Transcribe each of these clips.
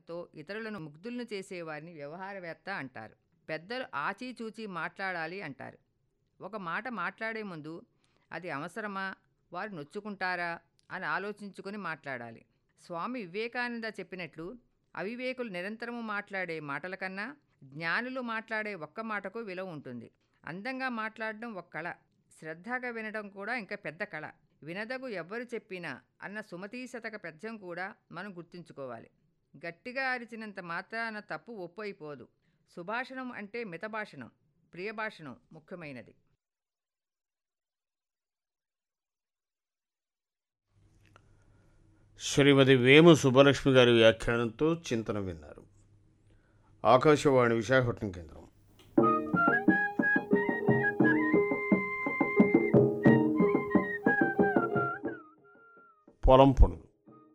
వ్యవహారంతో ఇతరులను ముగ్ధులను చేసేవారిని వ్యవహారవేత్త అంటారు పెద్దలు ఆచిచూచి మాట్లాడాలి అంటారు ఒక మాట మాట్లాడే ముందు అది అవసరమా వారు నొచ్చుకుంటారా అని ఆలోచించుకొని మాట్లాడాలి స్వామి వివేకానంద చెప్పినట్లు అవివేకులు నిరంతరము మాట్లాడే మాటల కన్నా జ్ఞానులు మాట్లాడే ఒక్క మాటకు విలువ ఉంటుంది అందంగా మాట్లాడడం ఒక కళ శ్రద్ధగా వినడం కూడా ఇంకా పెద్ద కళ వినదగు ఎవ్వరు చెప్పినా అన్న సుమతీ శతక పద్యం కూడా మనం గుర్తుంచుకోవాలి గట్టిగా అరిచినంత మాత్రాన తప్పు ఒప్పు అయిపోదు సుభాషణం అంటే మితభాషణం ప్రియభాషణం ముఖ్యమైనది శ్రీమతి వేము సుబ్బలక్ష్మి గారి వ్యాఖ్యానంతో చింతన విన్నారు ఆకాశవాణి విశాఖపట్నం కేంద్రం పొలం పనులు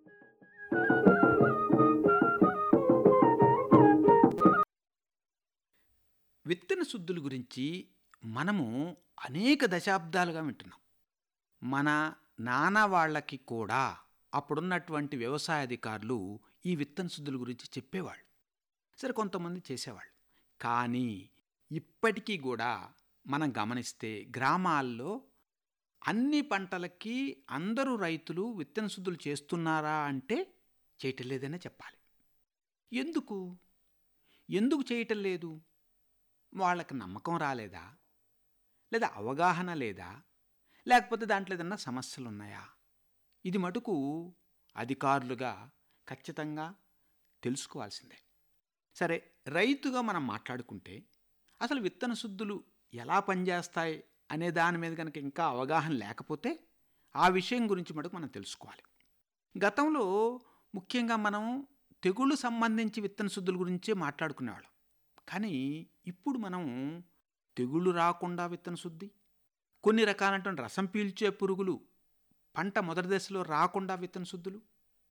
విత్తన శుద్ధుల గురించి మనము అనేక దశాబ్దాలుగా వింటున్నాం మన నాన్న వాళ్ళకి కూడా అప్పుడున్నటువంటి వ్యవసాయ అధికారులు ఈ విత్తన శుద్ధుల గురించి చెప్పేవాళ్ళు సరే కొంతమంది చేసేవాళ్ళు కానీ ఇప్పటికీ కూడా మనం గమనిస్తే గ్రామాల్లో అన్ని పంటలకి అందరూ రైతులు విత్తన శుద్ధులు చేస్తున్నారా అంటే చేయటం లేదనే చెప్పాలి ఎందుకు ఎందుకు చేయటం లేదు వాళ్ళకి నమ్మకం రాలేదా లేదా అవగాహన లేదా లేకపోతే దాంట్లో ఏదన్నా సమస్యలు ఉన్నాయా ఇది మటుకు అధికారులుగా ఖచ్చితంగా తెలుసుకోవాల్సిందే సరే రైతుగా మనం మాట్లాడుకుంటే అసలు విత్తన శుద్ధులు ఎలా పనిచేస్తాయి అనే దాని మీద కనుక ఇంకా అవగాహన లేకపోతే ఆ విషయం గురించి మటుకు మనం తెలుసుకోవాలి గతంలో ముఖ్యంగా మనం తెగుళ్ళు సంబంధించి విత్తన శుద్ధుల గురించే మాట్లాడుకునేవాళ్ళం కానీ ఇప్పుడు మనం తెగుళ్ళు రాకుండా విత్తన శుద్ధి కొన్ని రకాలైనటువంటి రసం పీల్చే పురుగులు పంట మొదటి దశలో రాకుండా విత్తన శుద్ధులు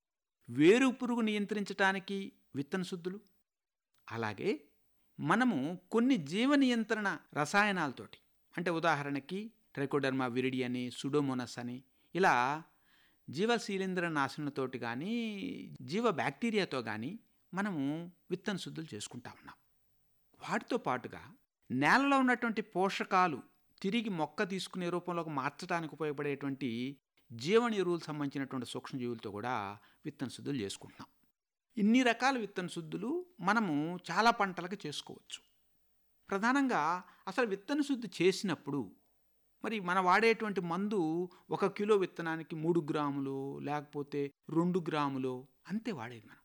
వేరు పురుగు నియంత్రించడానికి విత్తన శుద్ధులు అలాగే మనము కొన్ని జీవ నియంత్రణ రసాయనాలతోటి అంటే ఉదాహరణకి ట్రైకోడర్మా విరిడి అని సుడోమోనస్ అని ఇలా జీవ శీలేంద్ర నాశనతోటి కానీ జీవ బ్యాక్టీరియాతో కానీ మనము విత్తన శుద్ధులు చేసుకుంటా ఉన్నాం వాటితో పాటుగా నేలలో ఉన్నటువంటి పోషకాలు తిరిగి మొక్క తీసుకునే రూపంలోకి మార్చడానికి ఉపయోగపడేటువంటి జీవన ఎరువులు సంబంధించినటువంటి సూక్ష్మజీవులతో కూడా విత్తన శుద్ధులు చేసుకుంటున్నాం ఇన్ని రకాల విత్తన శుద్ధులు మనము చాలా పంటలకు చేసుకోవచ్చు ప్రధానంగా అసలు విత్తన శుద్ధి చేసినప్పుడు మరి మన వాడేటువంటి మందు ఒక కిలో విత్తనానికి మూడు గ్రాములు లేకపోతే రెండు గ్రాములు అంతే వాడేది మనం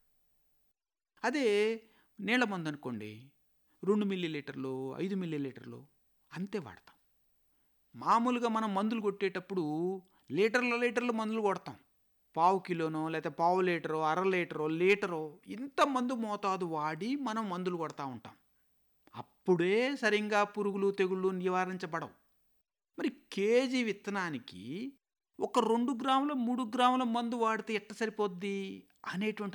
అదే నీళ్ళ మందు అనుకోండి రెండు మిల్లీ లీటర్లు ఐదు మిల్లీ లీటర్లు అంతే వాడతాం మామూలుగా మనం మందులు కొట్టేటప్పుడు లీటర్ల లీటర్లు మందులు కొడతాం పావు కిలోనో లేదా పావు లీటరో అర లీటరో లీటరో ఇంత మందు మోతాదు వాడి మనం మందులు కొడతా ఉంటాం అప్పుడే సరిగ్గా పురుగులు తెగుళ్ళు నివారించబడవు మరి కేజీ విత్తనానికి ఒక రెండు గ్రాముల మూడు గ్రాముల మందు వాడితే ఎట్ట సరిపోద్ది అనేటువంటి